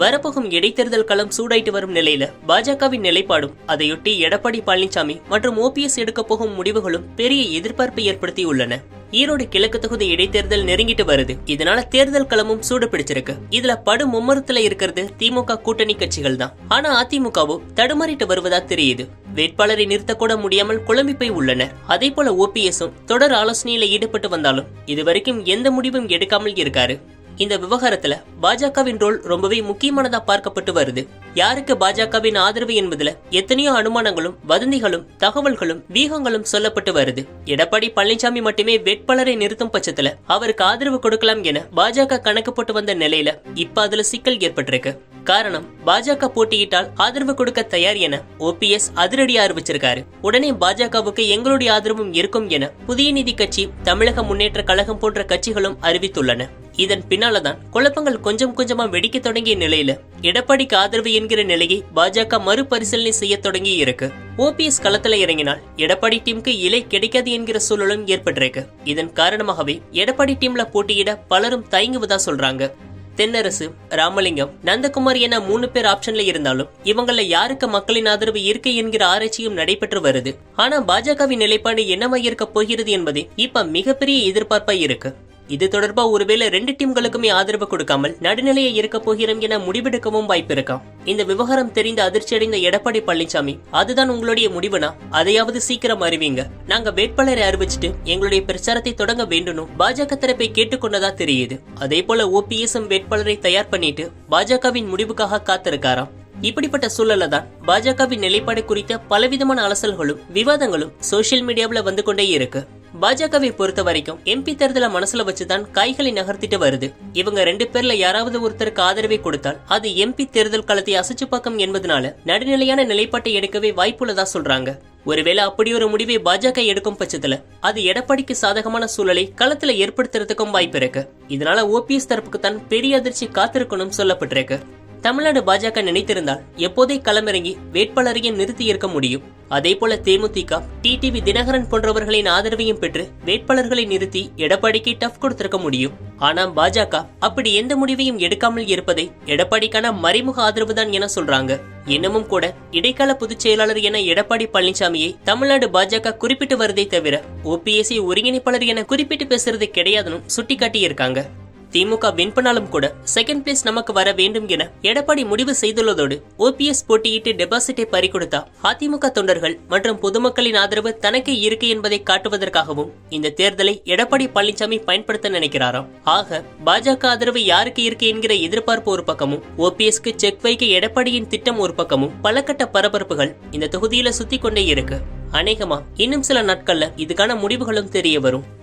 வரப்போகும் இடைத்தேர்தல் களம் சூடாயிட்டு வரும் நிலையில பாஜகவின் நிலைப்பாடும் அதையொட்டி எடப்பாடி பழனிசாமி மற்றும் ஓபிஎஸ் எடுக்க போகும் முடிவுகளும் பெரிய எதிர்பார்ப்பை ஏற்படுத்தியுள்ளன ஈரோடு கிழக்கு தொகுதி இடைத்தேர்தல் நெருங்கிட்டு வருது இதனால தேர்தல் களமும் சூடு பிடிச்சிருக்கு இதுல படு மும்மரத்துல இருக்கிறது திமுக கூட்டணி கட்சிகள் தான் ஆனா அதிமுகவோ தடுமாறிட்டு வருவதா தெரியுது வேட்பாளரை நிறுத்தக்கூட முடியாமல் குழம்பி போய் உள்ளனர் அதே போல ஓபிஎஸும் தொடர் ஆலோசனையில ஈடுபட்டு வந்தாலும் இதுவரைக்கும் எந்த முடிவும் எடுக்காமல் இருக்காரு இந்த விவகாரத்துல பாஜகவின் ரோல் ரொம்பவே முக்கியமானதா பார்க்கப்பட்டு வருது யாருக்கு பாஜகவின் ஆதரவு என்பதுல எத்தனையோ அனுமானங்களும் வதந்திகளும் தகவல்களும் வீகங்களும் சொல்லப்பட்டு வருது எடப்பாடி பழனிசாமி மட்டுமே வேட்பாளரை நிறுத்தும் பட்சத்துல அவருக்கு ஆதரவு கொடுக்கலாம் என பாஜக கணக்கு போட்டு வந்த நிலையில இப்ப அதுல சிக்கல் ஏற்பட்டிருக்கு காரணம் பாஜக போட்டியிட்டால் ஆதரவு கொடுக்க தயார் என ஓபிஎஸ் அதிரடி அறிவிச்சிருக்காரு உடனே பாஜகவுக்கு எங்களுடைய ஆதரவும் இருக்கும் என புதிய நீதி கட்சி தமிழக முன்னேற்ற கழகம் போன்ற கட்சிகளும் அறிவித்துள்ளன இதன் பின்னாலதான் குழப்பங்கள் கொஞ்சம் கொஞ்சமா வெடிக்க தொடங்கிய நிலையில எடப்பாடிக்கு ஆதரவு என்கிற நிலையை பாஜக மறுபரிசீலனை செய்ய தொடங்கி இருக்கு ஓபிஎஸ் களத்துல இறங்கினால் எடப்பாடி டீமுக்கு இலை கிடைக்காது என்கிற சூழலும் ஏற்பட்டிருக்கு இதன் காரணமாகவே எடப்பாடி டீம்ல போட்டியிட பலரும் தயங்குவதா சொல்றாங்க தென்னரசு ராமலிங்கம் நந்தகுமார் என மூணு பேர் ஆப்ஷன்ல இருந்தாலும் இவங்கள யாருக்கு மக்களின் ஆதரவு இருக்கு என்கிற ஆராய்ச்சியும் நடைபெற்று வருது ஆனா பாஜகவின் நிலைப்பாடு என்னவா இருக்க போகிறது என்பதே இப்ப மிகப்பெரிய எதிர்பார்ப்பா இருக்கு இது தொடர்பா ஒருவேளை ரெண்டு டீம்களுக்குமே ஆதரவு கொடுக்காமல் நடுநிலையை இருக்க போகிறோம் என முடிவெடுக்கவும் வாய்ப்பு இருக்காம் இந்த விவகாரம் தெரிந்து அதிர்ச்சியடைந்த எடப்பாடி பழனிசாமி அதுதான் உங்களுடைய முடிவுனா அதையாவது சீக்கிரம் அறிவிங்க நாங்க வேட்பாளரை அறிவிச்சுட்டு எங்களுடைய பிரச்சாரத்தை தொடங்க வேண்டும்னு பாஜக தரப்பை கேட்டுக்கொண்டதா தெரியுது அதே போல ஓபிஎஸ்எம் வேட்பாளரை தயார் பண்ணிட்டு பாஜகவின் முடிவுக்காக காத்திருக்காராம் இப்படிப்பட்ட சூழல்ல தான் பாஜகவின் நிலைப்பாடு குறித்த பலவிதமான அலசல்களும் விவாதங்களும் சோசியல் மீடியாவுல வந்து கொண்டே இருக்கு பாஜகவை பொறுத்த வரைக்கும் எம்பி தேர்தலை மனசுல வச்சுதான் கைகளை நகர்த்திட்டு வருது இவங்க ரெண்டு பேர்ல யாராவது ஒருத்தருக்கு ஆதரவை கொடுத்தால் அது எம்பி தேர்தல் களத்தை அசைச்சு பார்க்கும் என்பதனால நடுநிலையான நிலைப்பாட்டை எடுக்கவே வாய்ப்புள்ளதா சொல்றாங்க ஒருவேளை அப்படி ஒரு முடிவை பாஜக எடுக்கும் பட்சத்துல அது எடப்பாடிக்கு சாதகமான சூழலை களத்துல ஏற்படுத்துறதுக்கும் வாய்ப்பு இருக்கு இதனால ஓபிஎஸ் தரப்புக்கு தான் பெரிய அதிர்ச்சி காத்திருக்கணும் சொல்லப்பட்டிருக்கு தமிழ்நாடு பாஜக நினைத்திருந்தால் எப்போதே களமிறங்கி வேட்பாளரையும் நிறுத்தி இருக்க முடியும் அதே போல தேமுதிக டிடிவி தினகரன் போன்றவர்களின் ஆதரவையும் பெற்று வேட்பாளர்களை நிறுத்தி எடப்பாடிக்கு டஃப் கொடுத்திருக்க முடியும் ஆனா பாஜக அப்படி எந்த முடிவையும் எடுக்காமல் இருப்பதை எடப்பாடிக்கான மறைமுக ஆதரவுதான் என சொல்றாங்க இன்னமும் கூட இடைக்கால பொதுச் செயலாளர் என எடப்பாடி பழனிசாமியை தமிழ்நாடு பாஜக குறிப்பிட்டு வருதை தவிர ஓபிஎஸ்சி ஒருங்கிணைப்பாளர் என குறிப்பிட்டு பேசுறது கிடையாதுன்னு சுட்டிக்காட்டி இருக்காங்க திமுக வின் பண்ணாலும் கூட செகண்ட் பிளேஸ் நமக்கு வர வேண்டும் என எடப்பாடி முடிவு செய்துள்ளதோடு ஓபிஎஸ் போட்டியிட்டு டெபாசிட்டை பறிகொடுத்தா அதிமுக தொண்டர்கள் மற்றும் பொதுமக்களின் ஆதரவு தனக்கு இருக்கு என்பதை காட்டுவதற்காகவும் இந்த தேர்தலை எடப்பாடி பழனிசாமி பயன்படுத்த நினைக்கிறாராம் ஆக பாஜக ஆதரவு யாருக்கு இருக்கு என்கிற எதிர்பார்ப்பு ஒரு பக்கமும் ஓபிஎஸ்க்கு செக் வைக்க எடப்பாடியின் திட்டம் ஒரு பக்கமும் பலகட்ட பரபரப்புகள் இந்த தொகுதியில சுத்தி கொண்டே இருக்கு அநேகமா இன்னும் சில நாட்கள்ல இதுக்கான முடிவுகளும் தெரிய வரும்